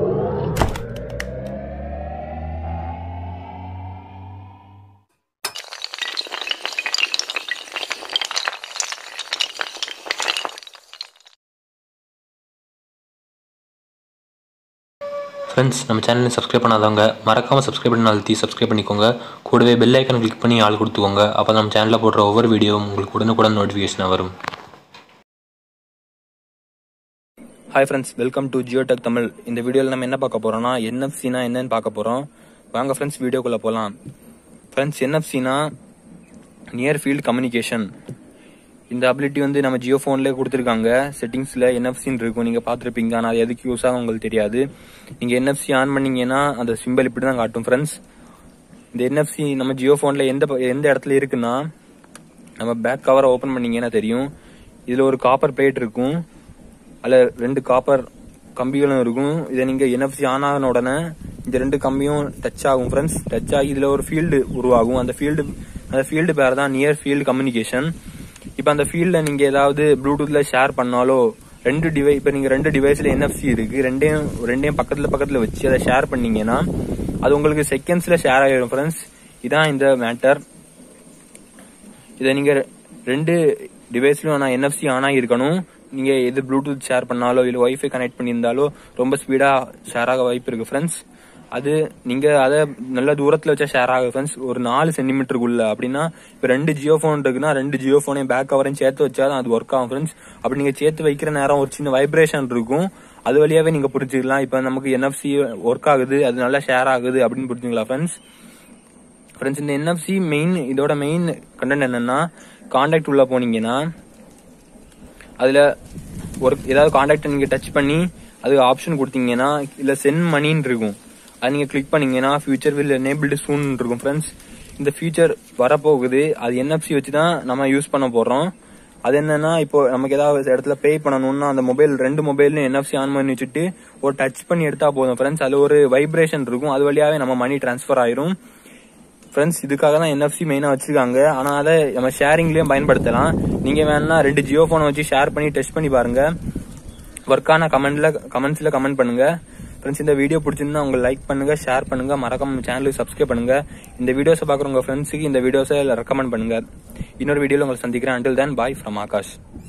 friends நம்ம சேனலை subscribe பண்ணாதவங்க மறக்காமல் சப்ஸ்கிரைப் பண்ணி அழுத்தி சப்ஸ்கிரைப் பண்ணிக்கோங்க கூடவே பெல் ஐக்கன் கிளிக் பண்ணி ஆள் கொடுத்துக்கோங்க அப்போ நம்ம சேனலில் போடுற ஒவ்வொரு வீடியோவும் உங்களுக்கு உடனுக்குடன் நோட்டிஃபிகேஷனாக வரும் hi friends welcome to Jio tech Tamil இந்த வீடியோவில் நம்ம என்ன பார்க்க போறோம்னா என்எஃப்சினா என்னன்னு பார்க்க போறோம் வாங்க ஃப்ரெண்ட்ஸ் வீடியோக்குள்ள போகலாம் ஃப்ரெண்ட்ஸ் என்எஃப்சினா நியர் ஃபீல்ட் கம்யூனிகேஷன் இந்த அபிலிட்டி வந்து நம்ம ஜியோ ஃபோன்லேயே கொடுத்துருக்காங்க செட்டிங்ஸில் என்எஃப்சின்னு இருக்கும் நீங்கள் பார்த்துருப்பீங்க ஆனால் அது எதுக்கு யூஸ் ஆகும் உங்களுக்கு தெரியாது நீங்கள் என்எஃப்சி ஆன் பண்ணீங்கன்னா அந்த சிம்பிள் இப்படி தான் காட்டும் ஃப்ரெண்ட்ஸ் இந்த என்எஃப்சி நம்ம ஜியோ ஃபோனில் எந்த ப- எந்த இடத்துல இருக்குன்னா நம்ம பேக் கவரை ஓப்பன் பண்ணீங்கன்னா தெரியும் இதில் ஒரு காப்பர் பிளேட் இருக்கும் அதில் ரெண்டு காப்பர் கம்பிகளும் இருக்கும் இதை நீங்கள் என்எஃப்சி ஆன் ஆன உடனே இந்த ரெண்டு கம்பியும் டச் ஆகும் ஃப்ரெண்ட்ஸ் டச் ஆகி இதில் ஒரு ஃபீல்டு உருவாகும் அந்த ஃபீல்டு அந்த ஃபீல்டு பேர் தான் நியர் ஃபீல்டு கம்யூனிகேஷன் இப்போ அந்த ஃபீல்டில் நீங்கள் ஏதாவது ப்ளூடூத்தில் ஷேர் பண்ணாலோ ரெண்டு டிவை இப்போ நீங்கள் ரெண்டு டிவைஸில் என்எஃப்சி இருக்கு ரெண்டையும் ரெண்டையும் பக்கத்தில் பக்கத்தில் வச்சு அதை ஷேர் பண்ணீங்கன்னா அது உங்களுக்கு செகண்ட்ஸில் ஷேர் ஆகிடும் ஃப்ரெண்ட்ஸ் இதான் இந்த மேட்டர் இதை நீங்க ரெ- ரெண்டு டிவைஸ்லயும் நான் என்எஃப்சி ஆன் இருக்கணும் நீங்க எது ப்ளூடூத் ஷேர் பண்ணாலோ இல்ல வைஃபை கனெக்ட் பண்ணியிருந்தாலோ ரொம்ப ஸ்பீடா ஷேர் ஆக வாய்ப்பு இருக்கு ஃப்ரெண்ட்ஸ் அது நீங்க அதை நல்ல தூரத்துல வச்சா ஷேர் ஆகும் ஃப்ரெண்ட்ஸ் ஒரு நாலு சென்டிமீட்டருக்குள்ள அப்படின்னா இப்ப ரெண்டு ஜியோ ஃபோன் இருக்குன்னா ரெண்டு ஜியோ ஃபோனையும் பேக் கவரையும் சேர்த்து வச்சாதான் அது ஒர்க் ஆகும் ஃப்ரெண்ட்ஸ் அப்படி நீங்க சேர்த்து வைக்கிற நேரம் ஒரு சின்ன வைப்ரேஷன் இருக்கும் அது வழியாவே நீங்க புரிஞ்சுக்கலாம் இப்ப நமக்கு என்எஃப்சி ஒர்க் ஆகுது அது நல்லா ஷேர் ஆகுது அப்படின்னு புரிஞ்சுக்கலாம் ஃப்ரெண்ட்ஸ் ஃப்ரெண்ட்ஸ் இந்த என்எஃப்சி மெயின் இதோட மெயின் கண்டென்ட் என்னன்னா காண்டாக்ட் உள்ள போனீங்கன்னா அதுல ஒரு ஏதாவது காண்டாக்ட் நீங்க டச் பண்ணி அது ஆப்ஷன் கொடுத்தீங்கன்னா இல்ல சென்ட் மணின்னு இருக்கும் அது நீங்க கிளிக் பண்ணீங்கன்னா ஃபியூச்சர் வில் எனேபிள்டு சூன் இருக்கும் ஃப்ரெண்ட்ஸ் இந்த ஃபியூச்சர் வரப்போகுது அது என்எஃப்சி வச்சு தான் நம்ம யூஸ் பண்ண போறோம் அது என்னன்னா இப்போ நமக்கு ஏதாவது இடத்துல பே பண்ணணும்னா அந்த மொபைல் ரெண்டு மொபைல்லையும் என்எஃப்சி ஆன் பண்ணி வச்சுட்டு ஒரு டச் பண்ணி எடுத்தா போதும் ஃப்ரெண்ட்ஸ் அதுல ஒரு வைப்ரேஷன் இருக்கும் அது வழியாவே நம்ம மணி டிரான்ஸ்ஃபர் ஆயிரும் ஃப்ரெண்ட்ஸ் இதுக்காக தான் என்எஃப்சி மெயினாக வச்சிருக்காங்க ஆனால் அதை நம்ம ஷேரிங்லயும் பயன்படுத்தலாம் நீங்க வேணா ரெண்டு ஜியோ ஃபோனை வச்சு ஷேர் பண்ணி டெஸ்ட் பண்ணி பாருங்க ஒர்க்கான கமெண்ட்ல கமெண்ட்ஸ்ல கமெண்ட் பண்ணுங்க ஃப்ரெண்ட்ஸ் இந்த வீடியோ பிடிச்சிருந்தா உங்க லைக் பண்ணுங்க ஷேர் பண்ணுங்க மறக்காம சேனலுக்கு சப்ஸ்கிரைப் பண்ணுங்க இந்த வீடியோஸை பார்க்குற உங்க ஃப்ரெண்ட்ஸுக்கு இந்த வீடியோஸை ரெக்கமெண்ட் பண்ணுங்க இன்னொரு வீடியோல உங்களை சந்திக்கிறேன் until then bye from Akash